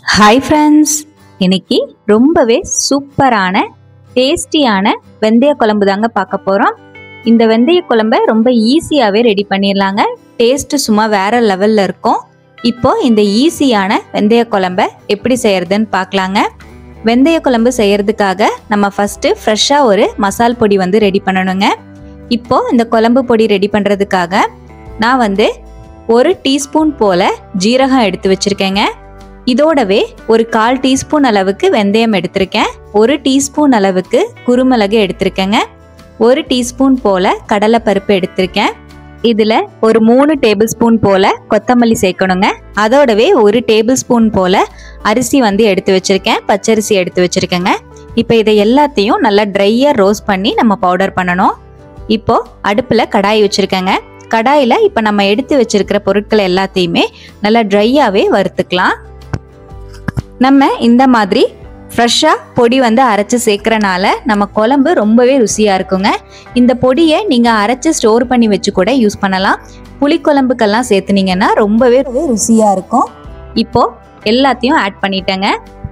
hi friends இன்னைக்கு ரொம்பவே சூப்பரான டேஸ்டியான வெந்தய குழம்பு தாங்க பார்க்க போகிறோம் இந்த வெந்தய குழம்ப ரொம்ப ஈஸியாகவே ரெடி பண்ணிடலாங்க டேஸ்ட்டு சும்மா வேற லெவலில் இருக்கும் இப்போ இந்த ஈஸியான வெந்தய குழம்ப எப்படி செய்யறதுன்னு பார்க்கலாங்க வெந்தய குழம்பு செய்யறதுக்காக நம்ம ஃபஸ்ட்டு ஃப்ரெஷ்ஷாக ஒரு மசால் பொடி வந்து ரெடி பண்ணணுங்க இப்போ இந்த குழம்பு பொடி ரெடி பண்ணுறதுக்காக நான் வந்து ஒரு டீஸ்பூன் போல் ஜீரகம் எடுத்து வச்சுருக்கேங்க இதோடவே ஒரு கால் டீஸ்பூன் அளவுக்கு வெந்தயம் எடுத்திருக்கேன் ஒரு டீஸ்பூன் அளவுக்கு குருமிளகு எடுத்திருக்கேங்க ஒரு டீஸ்பூன் போல கடலைப்பருப்பு எடுத்திருக்கேன் இதில் ஒரு மூணு டேபிள் ஸ்பூன் போல கொத்தமல்லி சேர்க்கணுங்க அதோடவே ஒரு டேபிள் ஸ்பூன் போல அரிசி வந்து எடுத்து வச்சிருக்கேன் பச்சரிசி எடுத்து வச்சிருக்கேங்க இப்போ இதை எல்லாத்தையும் நல்லா ட்ரையாக ரோஸ்ட் பண்ணி நம்ம பவுடர் பண்ணணும் இப்போ அடுப்பில் கடாய் வச்சுருக்கேங்க கடாயில் இப்போ நம்ம எடுத்து வச்சிருக்கிற பொருட்கள் எல்லாத்தையுமே நல்லா ட்ரையாகவே வறுத்துக்கலாம் நம்ம இந்த மாதிரி ஃப்ரெஷ்ஷாக பொடி வந்து அரைச்சி சேர்க்குறனால நம்ம குழம்பு ரொம்பவே ருசியாக இருக்குங்க இந்த பொடியை நீங்கள் அரைச்சி ஸ்டோர் பண்ணி வச்சு கூட யூஸ் பண்ணலாம் புளிக்குழம்புக்கெல்லாம் சேர்த்துனீங்கன்னா ரொம்பவே ருசியாக இருக்கும் இப்போ எல்லாத்தையும் ஆட் பண்ணிட்டேங்க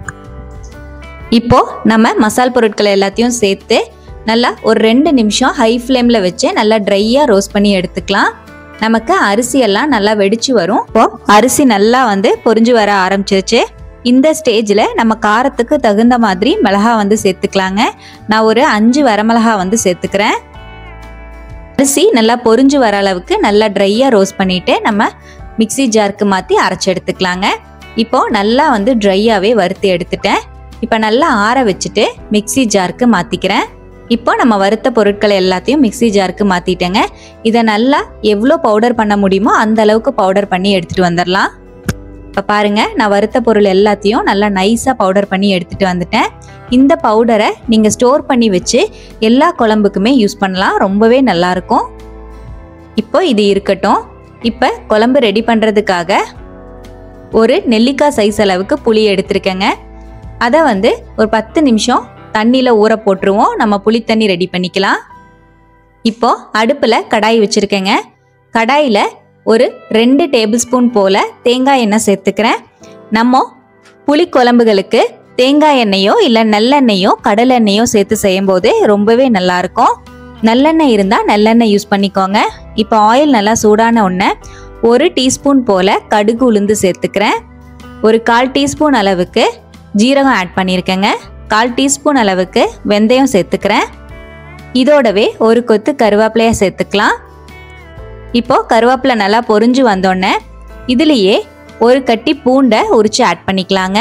இப்போ நம்ம மசால் பொருட்களை எல்லாத்தையும் சேர்த்து நல்லா ஒரு ரெண்டு நிமிஷம் ஹை ஃப்ளேமில் வச்சு நல்லா ட்ரையாக ரோஸ்ட் பண்ணி எடுத்துக்கலாம் நமக்கு அரிசி எல்லாம் நல்லா வெடிச்சு வரும் இப்போ அரிசி நல்லா வந்து பொரிஞ்சு வர ஆரம்பிச்சிருச்சு இந்த ஸ்டேஜில் நம்ம காரத்துக்கு தகுந்த மாதிரி மிளகா வந்து சேர்த்துக்கலாங்க நான் ஒரு அஞ்சு வரமிளகா வந்து சேர்த்துக்கிறேன் அரிசி நல்லா பொரிஞ்சு வர அளவுக்கு நல்லா ட்ரையாக ரோஸ்ட் பண்ணிவிட்டு நம்ம மிக்சி ஜாருக்கு மாற்றி அரைச்சி எடுத்துக்கலாங்க இப்போ நல்லா வந்து ட்ரையாகவே வறுத்து எடுத்துட்டேன் இப்போ நல்லா ஆற வச்சுட்டு மிக்சி ஜாருக்கு மாற்றிக்கிறேன் இப்போ நம்ம வறுத்த பொருட்களை எல்லாத்தையும் மிக்சி ஜாருக்கு மாற்றிட்டேங்க இதை நல்லா எவ்வளோ பவுடர் பண்ண முடியுமோ அந்த அளவுக்கு பவுடர் பண்ணி எடுத்துகிட்டு வந்துடலாம் இப்போ பாருங்க நான் வறுத்த பொருள் எல்லாத்தையும் நல்லா நைஸாக பவுடர் பண்ணி எடுத்துகிட்டு வந்துட்டேன் இந்த பவுடரை நீங்கள் ஸ்டோர் பண்ணி வச்சு எல்லா குழம்புக்குமே யூஸ் பண்ணலாம் ரொம்பவே நல்லாயிருக்கும் இப்போ இது இருக்கட்டும் இப்போ குழம்பு ரெடி பண்ணுறதுக்காக ஒரு நெல்லிக்காய் சைஸ் அளவுக்கு புளி எடுத்திருக்கேங்க அதை வந்து ஒரு பத்து நிமிஷம் தண்ணியில் ஊற போட்டுருவோம் நம்ம புளி தண்ணி ரெடி பண்ணிக்கலாம் இப்போ அடுப்பில் கடாய் வச்சுருக்கேங்க கடாயில் ஒரு ரெண்டு டேபிள் ஸ்பூன் போல் தேங்காய் எண்ணெய் சேர்த்துக்கிறேன் நம்ம புளி குழம்புகளுக்கு தேங்காய் எண்ணெயோ இல்லை நல்லெண்ணெயோ கடலெண்ணெயோ சேர்த்து செய்யும்போது ரொம்பவே நல்லாயிருக்கும் நல்லெண்ணெய் இருந்தால் நல்லெண்ணெய் யூஸ் பண்ணிக்கோங்க இப்போ ஆயில் நல்லா சூடான உடனே ஒரு டீஸ்பூன் போல் கடுகு உளுந்து சேர்த்துக்கிறேன் ஒரு கால் டீஸ்பூன் அளவுக்கு ஜீரகம் ஆட் பண்ணியிருக்கேங்க கால் டீஸ்பூன் அளவுக்கு வெந்தயம் சேர்த்துக்கிறேன் இதோடவே ஒரு கொத்து கருவேப்பிலையை சேர்த்துக்கலாம் இப்போ கருவேப்பிலை நல்லா பொரிஞ்சு வந்தோடனே இதுலேயே ஒரு கட்டி பூண்டை உரிச்சு ஆட் பண்ணிக்கலாங்க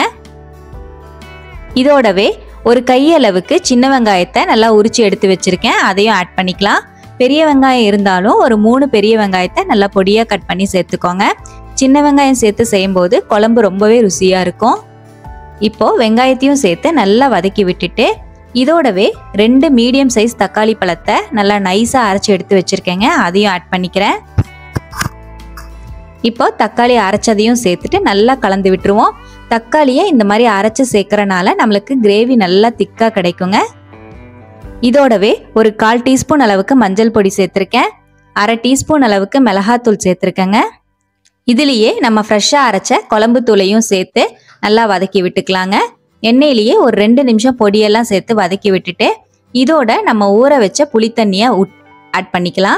இதோடவே ஒரு கையளவுக்கு சின்ன வெங்காயத்தை நல்லா உரிச்சு எடுத்து வச்சிருக்கேன் அதையும் ஆட் பண்ணிக்கலாம் பெரிய வெங்காயம் இருந்தாலும் ஒரு மூணு பெரிய வெங்காயத்தை நல்லா பொடியாக கட் பண்ணி சேர்த்துக்கோங்க சின்ன வெங்காயம் சேர்த்து செய்யும்போது குழம்பு ரொம்பவே ருசியாக இருக்கும் இப்போ வெங்காயத்தையும் சேர்த்து நல்லா வதக்கி விட்டுட்டு இதோடவே ரெண்டு மீடியம் சைஸ் தக்காளி பழத்தை நல்லா நைஸாக அரைச்சி எடுத்து வச்சுருக்கேங்க அதையும் ஆட் பண்ணிக்கிறேன் இப்போ தக்காளி அரைச்சதையும் சேர்த்துட்டு நல்லா கலந்து விட்டுருவோம் தக்காளியை இந்த மாதிரி அரைச்சி சேர்க்கறனால நம்மளுக்கு கிரேவி நல்லா திக்காக கிடைக்குங்க இதோடவே ஒரு கால் டீஸ்பூன் அளவுக்கு மஞ்சள் பொடி சேர்த்துருக்கேன் அரை டீஸ்பூன் அளவுக்கு மிளகாத்தூள் சேர்த்துருக்கேங்க இதுலேயே நம்ம ஃப்ரெஷ்ஷாக அரைச்ச குழம்பு தூளையும் சேர்த்து நல்லா வதக்கி விட்டுக்கலாங்க எண்ணெயிலேயே ஒரு ரெண்டு நிமிஷம் பொடியெல்லாம் சேர்த்து வதக்கி விட்டுட்டு இதோட நம்ம ஊற வச்ச புளித்தண்ணியை ஆட் பண்ணிக்கலாம்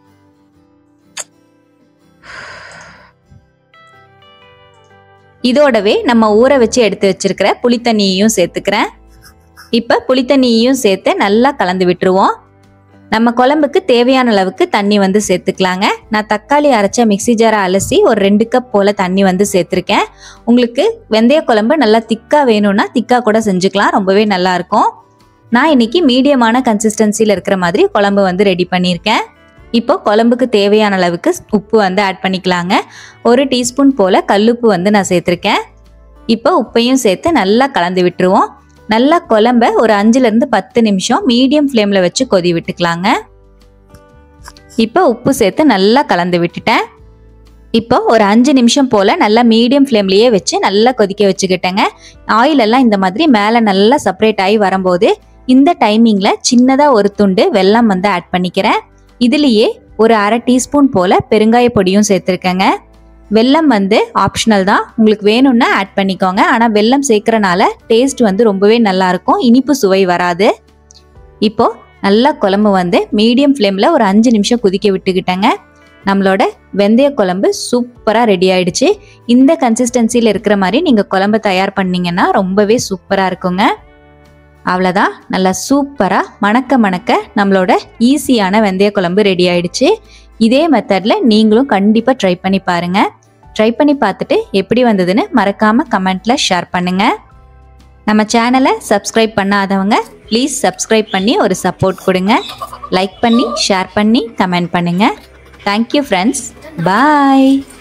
இதோடவே நம்ம ஊற வச்சு எடுத்து வச்சிருக்கிற புளித்தண்ணியையும் சேர்த்துக்கிறேன் இப்போ புளித்தண்ணியையும் சேர்த்து நல்லா கலந்து விட்டுருவோம் நம்ம குழம்புக்கு தேவையான அளவுக்கு தண்ணி வந்து சேர்த்துக்கலாங்க நான் தக்காளி அரைச்ச மிக்சி ஜாரை அலசி ஒரு ரெண்டு கப் போல் தண்ணி வந்து சேர்த்துருக்கேன் உங்களுக்கு வெந்தய குழம்பு நல்லா திக்காக வேணும்னா திக்காக கூட செஞ்சுக்கலாம் ரொம்பவே நல்லாயிருக்கும் நான் இன்னைக்கு மீடியமான கன்சிஸ்டன்சியில் இருக்கிற மாதிரி குழம்பு வந்து ரெடி பண்ணியிருக்கேன் இப்போ குழம்புக்கு தேவையான அளவுக்கு உப்பு வந்து ஆட் பண்ணிக்கலாங்க ஒரு டீஸ்பூன் போல் கல்லுப்பு வந்து நான் சேர்த்துருக்கேன் இப்போ உப்பையும் சேர்த்து நல்லா கலந்து விட்டுருவோம் நல்லா குழம்ப ஒரு அஞ்சுலேருந்து பத்து நிமிஷம் மீடியம் ஃப்ளேமில் வச்சு கொதி விட்டுக்கலாங்க இப்போ உப்பு சேர்த்து நல்லா கலந்து விட்டுட்டேன் இப்போ ஒரு அஞ்சு நிமிஷம் போல் நல்லா மீடியம் ஃப்ளேம்லேயே வச்சு நல்லா கொதிக்க வச்சுக்கிட்டேங்க ஆயில் எல்லாம் இந்த மாதிரி மேலே நல்லா செப்பரேட் ஆகி வரும்போது இந்த டைமிங்கில் சின்னதாக ஒரு துண்டு வெல்லம் வந்து ஆட் பண்ணிக்கிறேன் இதுலேயே ஒரு அரை டீஸ்பூன் போல் பெருங்காய பொடியும் சேர்த்துருக்கேங்க வெல்லம் வந்து ஆப்ஷனல் தான் உங்களுக்கு வேணும்னா ஆட் பண்ணிக்கோங்க ஆனால் வெல்லம் சேர்க்கறனால டேஸ்ட் வந்து ரொம்பவே நல்லா இருக்கும் இனிப்பு சுவை வராது இப்போ நல்லா குழம்பு வந்து மீடியம் ஃப்ளேமில் ஒரு அஞ்சு நிமிஷம் கொதிக்க விட்டுக்கிட்டேங்க நம்மளோட வெந்தய குழம்பு சூப்பராக ரெடி ஆயிடுச்சு இந்த கன்சிஸ்டன்சியில் இருக்கிற மாதிரி நீங்கள் குழம்பு தயார் பண்ணீங்கன்னா ரொம்பவே சூப்பராக இருக்குங்க அவ்வளோதான் நல்லா சூப்பராக மணக்க மணக்க நம்மளோட ஈஸியான வெந்தய குழம்பு ரெடி ஆயிடுச்சு இதே மெத்தடில் நீங்களும் கண்டிப்பாக ட்ரை பண்ணி பாருங்கள் ட்ரை பண்ணி பார்த்துட்டு எப்படி வந்ததுன்னு மறக்காமல் கமெண்ட்டில் ஷேர் பண்ணுங்கள் நம்ம சேனலை சப்ஸ்கிரைப் பண்ணாதவங்க ப்ளீஸ் சப்ஸ்கிரைப் பண்ணி ஒரு சப்போர்ட் கொடுங்க லைக் பண்ணி ஷேர் பண்ணி கமெண்ட் பண்ணுங்கள் தேங்க்யூ ஃப்ரெண்ட்ஸ் பாய்